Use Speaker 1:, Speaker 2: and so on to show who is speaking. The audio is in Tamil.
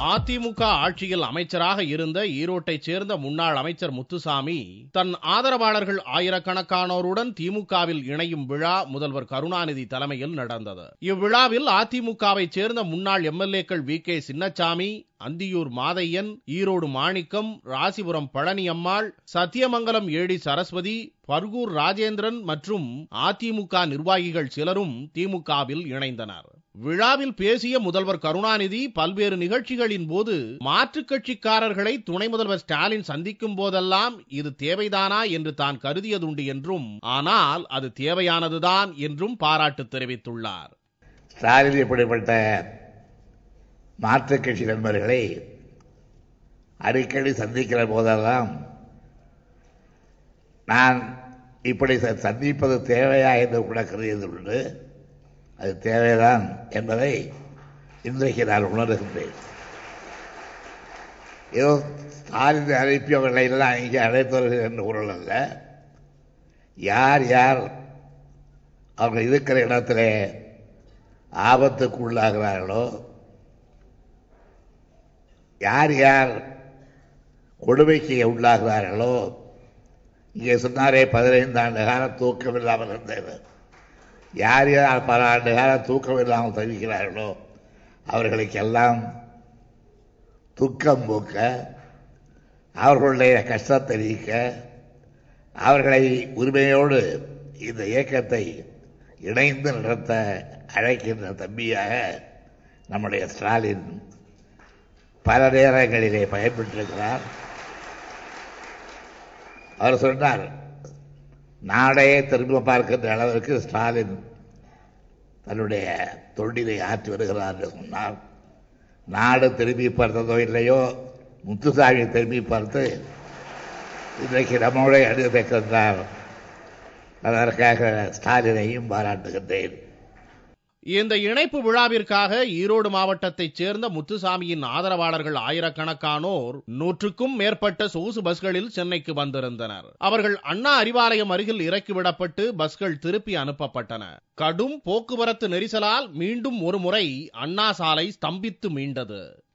Speaker 1: அதிமுக ஆட்சியில் அமைச்சராக இருந்த ஈரோட்டைச் சேர்ந்த முன்னாள் அமைச்சர் முத்துசாமி தன் ஆதரவாளர்கள் ஆயிரக்கணக்கானோருடன் திமுகவில் இணையும் விழா முதல்வர் கருணாநிதி தலைமையில் நடந்தது இவ்விழாவில் அதிமுகவைச் சேர்ந்த முன்னாள் எம்எல்ஏக்கள் V K Chinnasamy Anthiyur Mathaiyan Erode Manickam Rasipuram Palaniammal Sathyamangalam A D Saraswathi Bargur Rajendran மற்றும் அதிமுக நிர்வாகிகள் சிலரும் திமுகவில் இணைந்தனர் விழாவில் பேசிய முதல்வர் கருணாநிதி பல்வேறு நிகழ்ச்சிகளின் போது மாற்றுக் கட்சிக்காரர்களை துணை முதல்வர் ஸ்டாலின் சந்திக்கும் போதெல்லாம் இது தேவைதானா என்று தான் கருதியதுண்டு என்றும் ஆனால் அது தேவையானதுதான் என்றும் பாராட்டு தெரிவித்துள்ளார்
Speaker 2: ஸ்டாலின் இப்படிப்பட்ட மாற்றுக் கட்சி நண்பர்களை அடிக்கடி சந்திக்கிற போதெல்லாம் நான் இப்படி ச- சந்திப்பது தேவையா என்று கூட கருதியதுண்டு அது தேவைதான் என்பதை இன்றைக்கு நான் உணர்கின்றேன் ஏதோ ஸ்டாலின் அனுப்பியவர்களை எல்லாம் இங்கே அழைத்தவர்கள் என்ற பொருள் அல்ல யார் யார் அவங்க இருக்கிற இடத்திலே ஆபத்துக்கு உள்ளாகிறார்களோ யார் யார் கொடுமைக்கு உள்ளாகிறார்களோ இங்கே சொன்னாரே பதினைந்து ஆண்டு காலம் தூக்கம் இல்லாமல் இருந்தது யார் யார் பல ஆண்டு காலம் தூக்கம் இல்லாமல் தவிக்கிறார்களோ அவர்களுக்கெல்லாம் துக்கம் போக்க அவர்களுடைய கஷ்டத்தை நீக்க அவர்களை உரிமையோடு இந்த இயக்கத்தை இணைந்து நடத்த அழைக்கின்ற தம்பியாக நம்முடைய ஸ்டாலின் பல நேரங்களிலே பயன்பெற்றிருக்கிறார் அவர் சொன்னார் நாடே திரும்ப பார்க்கின்ற அளவிற்கு ஸ்டாலின் தன்னுடைய தொண்டினை ஆற்றி வருகிறார் என்று சொன்னார் நாடு திரும்பி பார்த்ததோ இல்லையோ முத்துசாமி திரும்பி பார்த்து இன்றைக்கு நம்மோட அனுபவிக்கின்றார் அதற்காக ஸ்டாலினையும் பாராட்டுகின்றேன்
Speaker 1: இந்த இணைப்பு விழாவிற்காக ஈரோடு மாவட்டத்தைச் சேர்ந்த முத்துசாமியின் ஆதரவாளர்கள் ஆயிரக்கணக்கானோர் நூற்றுக்கும் மேற்பட்ட சொகுசு பஸ்களில் சென்னைக்கு வந்திருந்தனர் அவர்கள் அண்ணா அறிவாலயம் அருகில் இறக்கிவிடப்பட்டு பஸ்கள் திருப்பி அனுப்பப்பட்டன கடும் போக்குவரத்து நெரிசலால் மீண்டும் ஒரு முறை அண்ணா சாலை ஸ்தம்பித்து மீண்டது